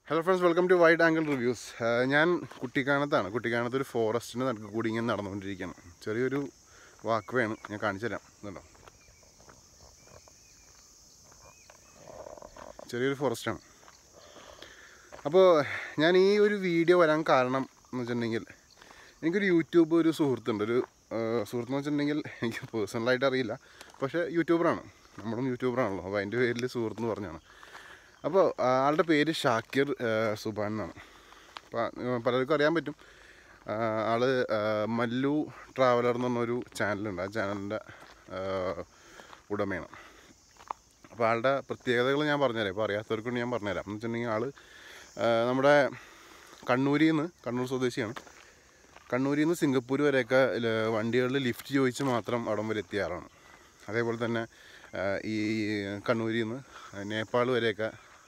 hello friends welcome to wide angle reviews ഞാൻ കുട്ടിക്കാനത്താണ് കുട്ടിക്കാനത്ത് ഒരു ഫോറസ്റ്റിന് നടുക്ക് കൂടി ഇങ്ങനെ നടന്നുകൊണ്ടിരിക്കുകയാണ് ചെറിയൊരു വാക്ക് വേണം ഞാൻ കാണിച്ചു തരാം ഇതുണ്ടോ ചെറിയൊരു ഫോറസ്റ്റാണ് അപ്പോൾ ഞാൻ ഈ ഒരു വീഡിയോ വരാൻ കാരണം എന്ന് വെച്ചിട്ടുണ്ടെങ്കിൽ എനിക്കൊരു യൂട്യൂബ് ഒരു സുഹൃത്തുണ്ട് ഒരു സുഹൃത്തെന്ന് വെച്ചിട്ടുണ്ടെങ്കിൽ എനിക്ക് പേഴ്സണലായിട്ട് അറിയില്ല പക്ഷേ യൂട്യൂബറാണ് നമ്മളും യൂട്യൂബറാണല്ലോ അപ്പോൾ അതിൻ്റെ പേരിൽ സുഹൃത്ത് എന്ന് പറഞ്ഞാണ് അപ്പോൾ ആളുടെ പേര് ഷാക്കിർ സുബാൻ എന്നാണ് അപ്പോൾ പലർക്കും അറിയാൻ പറ്റും ആ, ആള് ആ, മല്ലു ട്രാവലർ എന്ന് പറഞ്ഞൊരു ചാനലുണ്ട് ആ ചാനലിൻ്റെ ഉടമയാണ് അപ്പോൾ ആളുടെ പ്രത്യേകതകൾ ഞാൻ പറഞ്ഞുതരാം ഇപ്പോൾ അറിയാത്തവർക്ക് ഞാൻ പറഞ്ഞുതരാം എന്ന് വെച്ചിട്ടുണ്ടെങ്കിൽ ആൾ നമ്മുടെ കണ്ണൂരിൽ നിന്ന് കണ്ണൂർ സ്വദേശിയാണ് കണ്ണൂരിൽ നിന്ന് സിംഗപ്പൂർ വരെയൊക്കെ വണ്ടികളിൽ ലിഫ്റ്റ് ചോദിച്ച് മാത്രം അവിടം വരെ എത്തിയ ആളാണ് അതേപോലെ തന്നെ ആ, ഈ കണ്ണൂരിൽ നിന്ന് നേപ്പാൾ വരെയൊക്കെ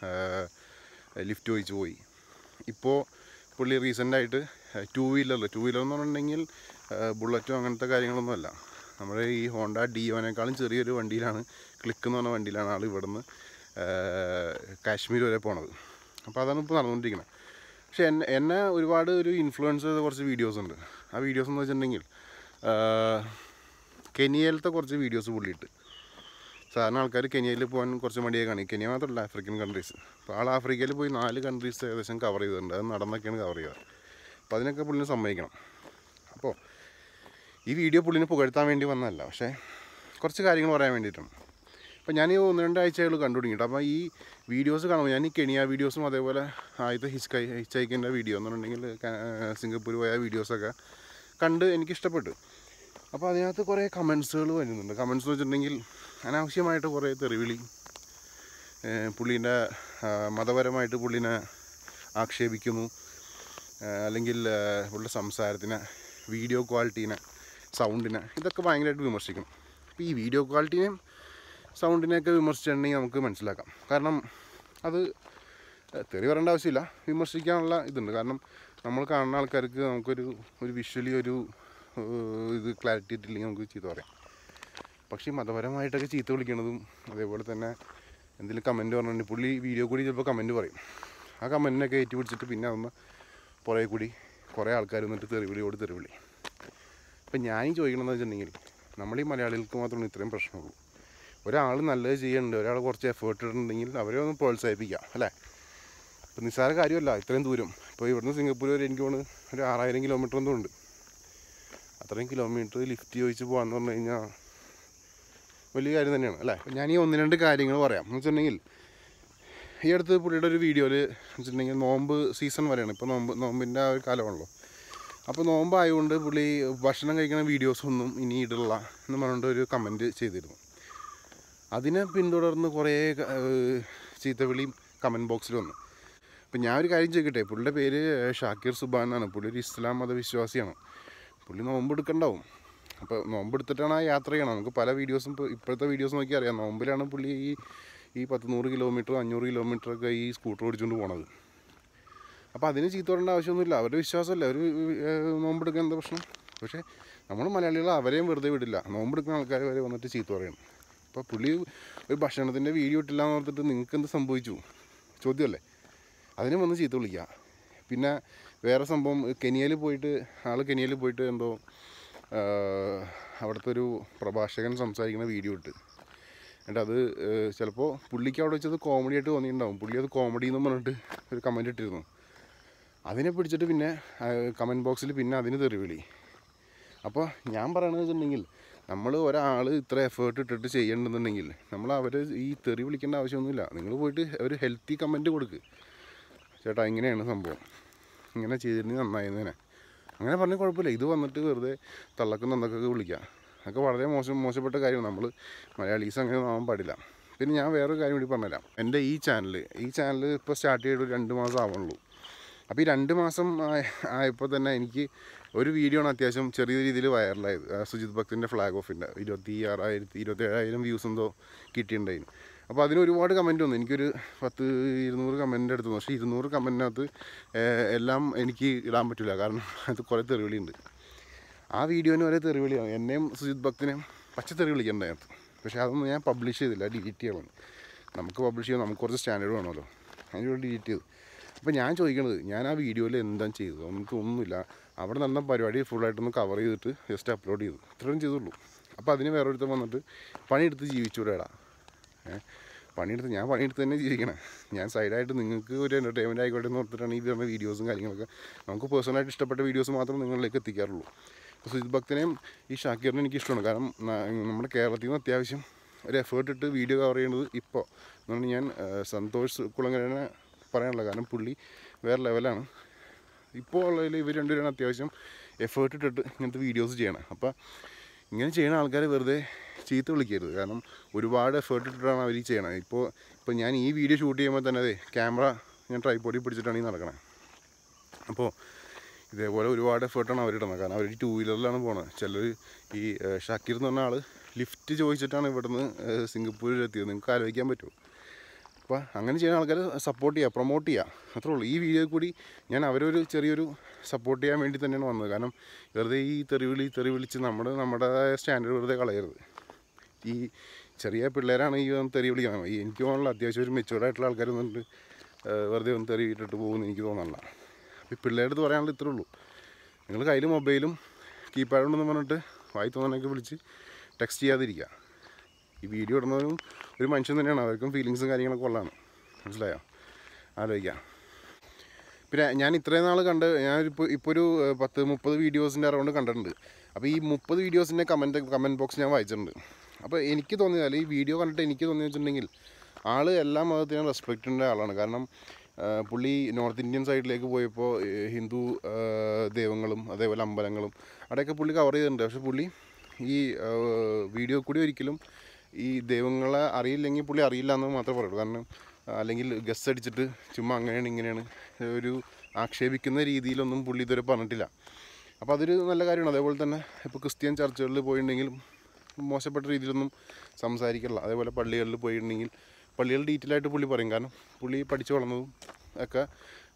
ലിഫ്റ്റ് ചോദിച്ച് പോയി ഇപ്പോൾ പുള്ളി റീസെൻ്റായിട്ട് ടൂ വീലറിൽ ടൂ വീലർ എന്ന് പറഞ്ഞിട്ടുണ്ടെങ്കിൽ ബുള്ളറ്റും അങ്ങനത്തെ കാര്യങ്ങളൊന്നുമല്ല നമ്മുടെ ഈ ഹോണ്ട ഡിയോനേക്കാളും ചെറിയൊരു വണ്ടിയിലാണ് ക്ലിക്ക് എന്ന് പറഞ്ഞ വണ്ടിയിലാണ് ആൾ ഇവിടുന്ന് ആ, കാശ്മീർ വരെ പോണത് അപ്പോൾ അതാണ് ഇപ്പോൾ നടന്നുകൊണ്ടിരിക്കുന്നത് പക്ഷേ എന്നെ എന്നെ ഒരുപാട് ഒരു ഇൻഫ്ലുവൻസ് ചെയ്ത കുറച്ച് വീഡിയോസ് ഉണ്ട് ആ വീഡിയോസ് എന്ന് വെച്ചിട്ടുണ്ടെങ്കിൽ ആ, കെനിയയിലത്തെ കുറച്ച് വീഡിയോസ് പുള്ളിയിട്ട് സാധാരണ ആൾക്കാർ കെനിയയിൽ പോകാൻ കുറച്ച് മടിയെ കാണി കെനിയ മാത്രമല്ല ആഫ്രിക്കൻ കൺട്രീസ് അപ്പോൾ ആൾ ആഫ്രിക്കയിൽ പോയി നാല് കൺട്രീസ് ഏകദേശം കവർ ചെയ്തിട്ടുണ്ട് അത് നടന്നൊക്കെയാണ് കവർ ചെയ്തത് അപ്പോൾ അതിനൊക്കെ പുള്ളിനെ സമ്മതിക്കണം അപ്പോൾ ഈ വീഡിയോ പുള്ളിനെ പുകഴ്ത്താൻ വേണ്ടി വന്നതല്ല പക്ഷേ കുറച്ച് കാര്യങ്ങൾ പറയാൻ വേണ്ടിയിട്ടാണ് അപ്പോൾ ഞാൻ ഈ ഒന്ന് രണ്ട് ആഴ്ചകൾ കണ്ടു തുടങ്ങിയിട്ട് അപ്പോൾ ഈ വീഡിയോസ് കാണുമ്പോൾ ഞാൻ ഈ കെനിയ വീഡിയോസും അതേപോലെ ആദ്യത്തെ ഹിസ്കൈ ഹിച്ചൈക്കിൻ്റെ വീഡിയോ എന്ന് പറഞ്ഞിട്ടുണ്ടെങ്കിൽ ക- സിംഗപ്പൂർ പോയ വീഡിയോസൊക്കെ കണ്ട് എനിക്ക് ഇഷ്ടപ്പെട്ടു അപ്പോൾ അതിനകത്ത് കുറേ കമൻസുകൾ വരുന്നുണ്ട് കമൻസ് എന്ന് വെച്ചിട്ടുണ്ടെങ്കിൽ അനാവശ്യമായിട്ട് കുറേ തെറിവിളി ഏഹ് പുള്ളീൻ്റെ ആ, മതപരമായിട്ട് പുള്ളിനെ ആക്ഷേപിക്കുന്നു ഏഹ് അല്ലെങ്കിൽ ഏഹ് പുള്ളിയുടെ സംസാരത്തിനെ വീഡിയോ ക്വാളിറ്റീനെ സൗണ്ടിനെ ഇതൊക്കെ ഭയങ്കരമായിട്ട് വിമർശിക്കണം അപ്പോൾ ഈ വീഡിയോ ക്വാളിറ്റീനെയും സൗണ്ടിനെയൊക്കെ വിമർശിച്ചിട്ടുണ്ടെങ്കിൽ നമുക്ക് മനസ്സിലാക്കാം കാരണം അത് ഏഹ് തെറി പറയേണ്ട ആവശ്യമില്ല വിമർശിക്കാനുള്ള ഇതുണ്ട് കാരണം നമ്മൾ കാണുന്ന ആൾക്കാർക്ക് നമുക്കൊരു ഒരു വിഷ്വലി ഒരു ഏഹ് ഇത് ക്ലാരിറ്റി ഇട്ടില്ലെങ്കിൽ നമുക്ക് ചീത്ത പറയാം പക്ഷേ ഈ മതപരമായിട്ടൊക്കെ ചീത്ത വിളിക്കണതും അതേപോലെ തന്നെ എന്തെങ്കിലും കമൻറ്റ് പറഞ്ഞിട്ടുണ്ടെങ്കിൽ പുള്ളി വീഡിയോ കൂടി ചിലപ്പോൾ കമൻറ്റ് പറയും ആ കമൻറ്റിനൊക്കെ ഏറ്റി പിടിച്ചിട്ട് പിന്നെ അതൊന്ന് പുറകെ കൂടി കുറേ ആൾക്കാർ വന്നിട്ട് തെറിവിളിയോട് തെറിവിളി അപ്പം ഞാനീ ചോദിക്കണമെന്ന് വെച്ചിട്ടുണ്ടെങ്കിൽ നമ്മൾ ഈ മലയാളികൾക്ക് മാത്രമേ ഇത്രയും പ്രശ്നമുള്ളൂ ഒരാൾ നല്ലത് ചെയ്യുന്നുണ്ട് ഒരാൾ കുറച്ച് എഫേർട്ട് ഇടുന്നുണ്ടെങ്കിൽ അവരെ ഒന്ന് പ്രോത്സാഹിപ്പിക്കാം അല്ലേ ഇപ്പം നിസ്സാര കാര്യമല്ല ഇത്രയും ദൂരം ഇപ്പോൾ ഇവിടുന്ന് സിംഗപ്പൂർ വരെ എനിക്ക് തോന്നുന്നു ഒരു ആറായിരം കിലോമീറ്റർ എന്തോ ഉണ്ട് അത്രയും കിലോമീറ്റർ ലിഫ്റ്റ് ചോദിച്ച് പോകാന്ന് പറഞ്ഞു കഴിഞ്ഞാൽ വലിയ കാര്യം തന്നെയാണ് അല്ലേ അപ്പോൾ ഞാൻ ഈ ഒന്ന് രണ്ട് കാര്യങ്ങൾ പറയാം എന്ന് വെച്ചിട്ടുണ്ടെങ്കിൽ ഈ അടുത്ത് പുള്ളിയുടെ ഒരു വീഡിയോയിൽ വെച്ചിട്ടുണ്ടെങ്കിൽ നോമ്പ് സീസൺ വരെയാണ് ഇപ്പോൾ നോമ്പ് നോമ്പിൻ്റെ ആ ഒരു കാലമാണല്ലോ അപ്പോൾ നോമ്പായതുകൊണ്ട് പുള്ളി ഭക്ഷണം കഴിക്കുന്ന വീഡിയോസൊന്നും ഇനി ഇടില്ല എന്ന് പറഞ്ഞിട്ട് ഒരു കമൻറ്റ് ചെയ്തിരുന്നു അതിനെ പിന്തുടർന്ന് കുറേ ക- ഏഹ് ചീത്തവിളിയും കമൻറ്റ് ബോക്സിൽ വന്നു അപ്പം ഞാൻ ഒരു കാര്യം ചോദിക്കട്ടെ പുള്ളിയുടെ പേര് ഷാക്കിർ സുബാൻ എന്നാണ് പുള്ളി ഒരു ഇസ്ലാം മതവിശ്വാസിയാണ് പുള്ളി നോമ്പ് എടുക്കണ്ടാവും അപ്പോൾ നോമ്പ് എടുത്തിട്ടാണ് ആ യാത്ര ചെയ്യണം നമുക്ക് പല വീഡിയോസും ഇപ്പോൾ ഇപ്പോഴത്തെ വീഡിയോസ് നോക്കി അറിയാം നോമ്പിലാണ് പുള്ളി ഈ ഈ പത്ത് നൂറ് കിലോമീറ്റർ അഞ്ഞൂറ് കിലോമീറ്റർ ഒക്കെ ഈ സ്കൂട്ടർ ഓടിച്ചുകൊണ്ട് പോണത് അപ്പോൾ അതിന് ചീത്ത പറയേണ്ട ആവശ്യമൊന്നുമില്ല അവരുടെ വിശ്വാസമല്ല അവർ നോമ്പെടുക്കാൻ എന്താ പ്രശ്നം പക്ഷേ നമ്മൾ മലയാളികൾ അവരെയും വെറുതെ വിടില്ല നോമ്പെടുക്കുന്ന ആൾക്കാർ വരെ വന്നിട്ട് ചീത്ത പറയണം അപ്പോൾ പുള്ളി ഒരു ഭക്ഷണത്തിൻ്റെ വീഡിയോ ഇട്ടില്ല എന്ന് ഓർത്തിട്ട് നിങ്ങൾക്ക് എന്ത് സംഭവിച്ചു ചോദ്യമല്ലേ അതിനും വന്ന് ചീത്ത വിളിക്കുക പിന്നെ വേറെ സംഭവം കെനിയയിൽ പോയിട്ട് ആൾ കെനിയയിൽ പോയിട്ട് എന്തോ ആ, അവിടുത്തെ ഒരു പ്രഭാഷകൻ സംസാരിക്കുന്ന വീഡിയോ ഇട്ട് എന്നിട്ട് അത് ചിലപ്പോൾ പുള്ളിക്ക് അവിടെ വെച്ചത് കോമഡി ആയിട്ട് തോന്നിയിട്ടുണ്ടാവും പുള്ളി അത് കോമഡി എന്ന് പറഞ്ഞിട്ട് ഒരു കമൻറ്റ് ഇട്ടിരുന്നു അതിനെ പിടിച്ചിട്ട് പിന്നെ കമൻറ്റ് ബോക്സിൽ പിന്നെ അതിന് തെറിവിളി അപ്പോൾ ഞാൻ പറയണത് വെച്ചിട്ടുണ്ടെങ്കിൽ നമ്മൾ ഒരാൾ ഇത്ര എഫേർട്ട് ഇട്ടിട്ട് ചെയ്യണമെന്നുണ്ടെങ്കിൽ നമ്മൾ അവർ ഈ തെറി വിളിക്കേണ്ട ആവശ്യമൊന്നുമില്ല നിങ്ങൾ പോയിട്ട് ഒരു ഹെൽത്തി കമൻറ്റ് കൊടുക്ക് ചേട്ടാ ഇങ്ങനെയാണ് സംഭവം ഇങ്ങനെ ചെയ്തിരുന്നെങ്കിൽ നന്നായിരുന്നേനെ അങ്ങനെ പറഞ്ഞാൽ കുഴപ്പമില്ല ഇത് വന്നിട്ട് വെറുതെ തള്ളക്കും നന്നക്കൊക്കെ വിളിക്കുക അതൊക്കെ വളരെ മോശം മോശപ്പെട്ട കാര്യമാണ് നമ്മൾ മലയാളീസ് അങ്ങനെ ആവാൻ പാടില്ല പിന്നെ ഞാൻ വേറൊരു കാര്യം കൂടി പറഞ്ഞുതരാം എൻ്റെ ഈ ചാനൽ ഈ ചാനൽ ഇപ്പോൾ സ്റ്റാർട്ട് ചെയ്തിട്ട് ഒരു രണ്ട് മാസം ആവണുള്ളൂ അപ്പോൾ ഈ രണ്ട് മാസം ആയ- ആയപ്പോൾ തന്നെ എനിക്ക് ഒരു വീഡിയോ ആണ് അത്യാവശ്യം ചെറിയ രീതിയിൽ വൈറലായത് ആ സുജിത് ഭക്തിൻ്റെ ഫ്ലാഗ് ഓഫിൻ്റെ ഇരുപത്തി ആറായിരത്തി ഇരുപത്തി ഏഴായിരം വ്യൂസ് എന്തോ കിട്ടിയിട്ടുണ്ടായിരുന്നു അപ്പോൾ അതിന് ഒരുപാട് കമൻറ്റ് വന്നു എനിക്കൊരു പത്ത് ഇരുന്നൂറ് കമൻറ്റ് എടുത്തു പക്ഷേ ഇരുന്നൂറ് കമൻറ്റിനകത്ത് എല്ലാം എനിക്ക് ഇടാൻ പറ്റില്ല കാരണം അത് കുറേ തെറിവിളിയുണ്ട് ആ വീഡിയോന് വരെ തെറിവിളിയാണ് എന്നെയും സുജിത് ഭക്തിനെയും പച്ച തെറി വിളിക്കണ്ടായിരുന്നു പക്ഷേ അതൊന്നും ഞാൻ പബ്ലിഷ് ചെയ്തില്ല ഡിലീറ്റ് ചെയ്യണം നമുക്ക് പബ്ലിഷ് ചെയ്യാൻ നമുക്ക് കുറച്ച് സ്റ്റാൻഡേർഡ് വേണമല്ലോ അതിന് വേണ്ടി ഡിലീറ്റ് ചെയ്തു അപ്പോൾ ഞാൻ ചോദിക്കണത് ഞാൻ ആ വീഡിയോയിൽ എന്താ ചെയ്തത് നമുക്ക് ഒന്നുമില്ല അവിടെ നടന്ന പരിപാടി ഫുള്ളായിട്ടൊന്ന് കവർ ചെയ്തിട്ട് ജസ്റ്റ് അപ്ലോഡ് ചെയ്തു ഇത്രയും ചെയ്തുള്ളൂ അപ്പോൾ അതിന് വേറൊരുത്തം വന്നിട്ട് പണിയെടുത്ത് ജീവിച്ചുകൂടെടാ ഏ പണിയെടുത്ത് ഞാൻ പണിയെടുത്ത് തന്നെ ജീവിക്കണേ ഞാൻ സൈഡായിട്ട് നിങ്ങൾക്ക് ഒരു എൻ്റർടൈൻമെൻറ്റ് ആയിക്കോട്ടെ എന്ന് ഓർത്തിട്ടാണ് ഈ വരുന്ന വീഡിയോസും കാര്യങ്ങളൊക്കെ നമുക്ക് പേഴ്സണലായിട്ട് ഇഷ്ടപ്പെട്ട വീഡിയോസ് മാത്രം നിങ്ങളിലേക്ക് എത്തിക്കാറുള്ളൂ അപ്പോൾ സുജിത് ഭക്തനെയും ഈ ഷാക്കീറിനെ എനിക്ക് ഇഷ്ടമാണ് കാരണം ന- നമ്മുടെ കേരളത്തിൽ നിന്ന് അത്യാവശ്യം ഒരു എഫേർട്ട് ഇട്ട് വീഡിയോ കവർ ചെയ്യുന്നത് ഇപ്പോൾ അതുകൊണ്ട് ഞാൻ ആ, സന്തോഷ് കുളങ്ങരനെ പറയാനുള്ളത് കാരണം പുള്ളി വേറെ ലെവലാണ് ഇപ്പോൾ ഉള്ളതിൽ ഇവർ രണ്ടുപേരാണ് അത്യാവശ്യം എഫേർട്ട് ഇട്ടിട്ട് ഇങ്ങനത്തെ വീഡിയോസ് ചെയ്യണം അപ്പോൾ ഇങ്ങനെ ചെയ്യുന്ന ആൾക്കാരെ വെറുതെ ചീത്ത വിളിക്കരുത് കാരണം ഒരുപാട് എഫേർട്ട് ഇട്ടിട്ടാണ് അവർ ഈ ചെയ്യണത് ഇപ്പോൾ ഇപ്പോൾ ഞാൻ ഈ വീഡിയോ ഷൂട്ട് ചെയ്യുമ്പോൾ തന്നെ അതെ ക്യാമറ ഞാൻ ട്രൈപ്പോഡിൽ പിടിച്ചിട്ടാണ് ഈ നടക്കണത് അപ്പോൾ ഇതേപോലെ ഒരുപാട് എഫേർട്ടാണ് അവരിടുന്നത് കാരണം അവർ ടൂ വീലറിലാണ് പോണത് ചിലർ ഈ ഏഹ്, ഷക്കീർ എന്ന് പറഞ്ഞ ആൾ ലിഫ്റ്റ് ചോദിച്ചിട്ടാണ് ഇവിടുന്ന് ഏഹ്, സിംഗപ്പൂരിൽ എത്തിയത് നിങ്ങൾക്ക് ആലോചിക്കാൻ പറ്റുമോ അപ്പോൾ അങ്ങനെ ചെയ്യുന്ന ആൾക്കാരെ സപ്പോർട്ട് ചെയ്യുക പ്രൊമോട്ട് ചെയ്യുക അത്രേ ഉള്ളൂ ഈ വീഡിയോ കൂടി ഞാൻ അവരൊരു ചെറിയൊരു സപ്പോർട്ട് ചെയ്യാൻ വേണ്ടി തന്നെയാണ് വന്നത് കാരണം വെറുതെ ഈ തെറി വിളി തെറി വിളിച്ച് നമ്മുടെ നമ്മുടേതായ സ്റ്റാൻഡേർഡ് വെറുതെ കളയരുത് ഈ ചെറിയ പിള്ളേരാണ് ഈ വന്ന് തെറി വിളിക്കുന്നത് ഈ എനിക്ക് തോന്നുന്നില്ല അത്യാവശ്യം ഒരു മെച്ചുവേർഡ് ആയിട്ടുള്ള ആൾക്കാർ വന്നിട്ട് ഏഹ്, വെറുതെ ഒന്ന് തെറി ഇട്ടിട്ട് പോകുമെന്ന് എനിക്ക് തോന്നണില്ല അപ്പോൾ ഈ പിള്ളേരുടെ അടുത്ത് പറയാനുള്ള ഇത്രേ ഉള്ളൂ നിങ്ങൾ കയ്യിൽ മൊബൈലും കീപാഡ് ഉണ്ടെന്ന് പറഞ്ഞിട്ട് വായി തോന്നണൊക്കെ വിളിച്ച് ടെക്സ്റ്റ് ചെയ്യാതിരിക്കുക ഈ വീഡിയോ ഇടുന്നവരും ഒരു മനുഷ്യൻ തന്നെയാണ് അവർക്കും ഫീലിങ്സും കാര്യങ്ങളൊക്കെ ഉള്ളതാണ് മനസ്സിലായോ ആലോചിക്കാം പിന്നെ ഞാൻ ഇത്രയും നാൾ കണ്ട് ഞാനിപ്പോൾ ഇപ്പോൾ ഒരു ഏഹ്, പത്ത് മുപ്പത് വീഡിയോസിൻ്റെ അറൗണ്ട് കണ്ടിട്ടുണ്ട് അപ്പോൾ ഈ മുപ്പത് വീഡിയോസിൻ്റെ കമൻറ്റ് കമൻറ്റ് ബോക്സ് ഞാൻ വായിച്ചിട്ടുണ്ട് അപ്പോൾ എനിക്ക് തോന്നിയാൽ ഈ വീഡിയോ കണ്ടിട്ട് എനിക്ക് തോന്നിയെന്ന് വെച്ചിട്ടുണ്ടെങ്കിൽ ആൾ എല്ലാ മതത്തിനും റെസ്പെക്റ്റിൻ്റെ ആളാണ് കാരണം ആ, പുള്ളി നോർത്ത് ഇന്ത്യൻ സൈഡിലേക്ക് പോയപ്പോൾ ഏ, ഹിന്ദു ആ, ദൈവങ്ങളും അതേപോലെ അമ്പലങ്ങളും അവിടെയൊക്കെ പുള്ളി കവർ ചെയ്തിട്ടുണ്ട് പക്ഷെ പുള്ളി ഈ ആ, വീഡിയോ കൂടി ഒരിക്കലും ഈ ദൈവങ്ങളെ അറിയില്ലെങ്കിൽ പുള്ളി അറിയില്ല എന്ന് മാത്രമേ പറയുള്ളൂ കാരണം ആ, അല്ലെങ്കിൽ ഗസ് അടിച്ചിട്ട് ചുമ്മാ അങ്ങനെയാണ് ഇങ്ങനെയാണ് ഒരു ആക്ഷേപിക്കുന്ന രീതിയിലൊന്നും പുള്ളി ഇതുവരെ പറഞ്ഞിട്ടില്ല അപ്പോൾ അതൊരു നല്ല കാര്യമാണ് അതേപോലെ തന്നെ ഇപ്പോൾ ക്രിസ്ത്യൻ ചർച്ചുകളിൽ പോയിട്ടുണ്ടെങ്കിലും മോശപ്പെട്ട രീതിയിലൊന്നും സംസാരിക്കില്ല അതേപോലെ പള്ളികളിൽ പോയിട്ടുണ്ടെങ്കിൽ പള്ളികൾ ഡീറ്റെയിൽ ആയിട്ട് പുള്ളി പറയും കാരണം പുള്ളി പഠിച്ചു വളർന്നതും ഒക്കെ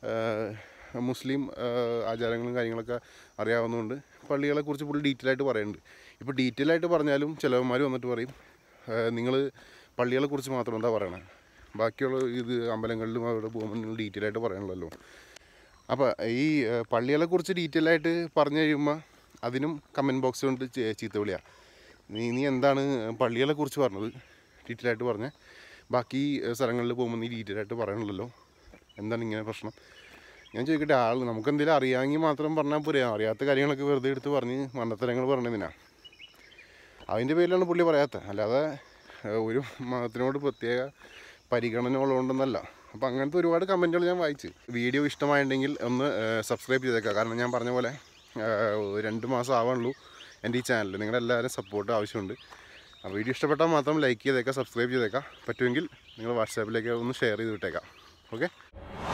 ആ, മുസ്ലിം ആ, ആചാരങ്ങളും കാര്യങ്ങളൊക്കെ അറിയാവുന്നതുകൊണ്ട് പള്ളികളെക്കുറിച്ച് പുള്ളി ഡീറ്റെയിൽ ആയിട്ട് പറയുന്നുണ്ട് ഇപ്പോൾ ഡീറ്റെയിൽ ആയിട്ട് പറഞ്ഞാലും ചിലവന്മാർ വന്നിട്ട് പറയും നിങ്ങൾ പള്ളികളെക്കുറിച്ച് മാത്രം എന്താ പറയണേ ബാക്കിയുള്ള ഇത് അമ്പലങ്ങളിലും അവിടെ പോകുമ്പോൾ നിങ്ങൾ ഡീറ്റെയിൽ ആയിട്ട് പറയണമല്ലോ അപ്പോൾ ഈ ഏഹ്, പള്ളികളെക്കുറിച്ച് ഡീറ്റെയിൽ ആയിട്ട് പറഞ്ഞു കഴിയുമ്പോൾ അതിനും കമൻറ്റ് ബോക്സ് കൊണ്ട് ചീ- ചീത്ത വിളിയാണ് നീ നീ എന്താണ് പള്ളികളെക്കുറിച്ച് പറഞ്ഞത് ഡീറ്റെയിൽ ആയിട്ട് പറഞ്ഞേ ബാക്കി ഏഹ്, സ്ഥലങ്ങളിൽ പോകുമ്പോൾ നീ ഡീറ്റെയിൽ ആയിട്ട് പറയണമല്ലോ എന്താണ് ഇങ്ങനെ പ്രശ്നം ഞാൻ ചോദിക്കട്ടെ ആൾ നമുക്ക് എന്തെങ്കിലും അറിയാമെങ്കിൽ മാത്രം പറഞ്ഞാൽ പോരെ അറിയാത്ത കാര്യങ്ങളൊക്കെ വെറുതെ എടുത്ത് പറഞ്ഞ് മണ്ടത്തരങ്ങൾ പറഞ്ഞതിനാ അതിൻ്റെ പേരിലാണ് പുള്ളി പറയാത്തത് അല്ലാതെ ഏഹ്, ഒരു മതത്തിനോട് പ്രത്യേക പരിഗണന ഉള്ളതുകൊണ്ടൊന്നല്ല അപ്പോൾ അങ്ങനത്തെ ഒരുപാട് കമൻറ്റുകൾ ഞാൻ വായിച്ച് വീഡിയോ ഇഷ്ടമായിട്ടുണ്ടെങ്കിൽ ഒന്ന് സബ്സ്ക്രൈബ് ചെയ്തേക്കാം കാരണം ഞാൻ പറഞ്ഞ പോലെ ഏഹ്, രണ്ട് മാസം ആവാനുള്ളൂ എൻ്റെ ഈ ചാനൽ നിങ്ങളുടെ എല്ലാവരും സപ്പോർട്ട് ആവശ്യമുണ്ട് ആ വീഡിയോ ഇഷ്ടപ്പെട്ടാൽ മാത്രം ലൈക്ക് ചെയ്തേക്കാം സബ്സ്ക്രൈബ് ചെയ്തേക്കാം പറ്റുമെങ്കിൽ നിങ്ങൾ വാട്സാപ്പിലേക്ക് ഒന്ന് ഷെയർ ചെയ്ത് വിട്ടേക്കാം ഓക്കെ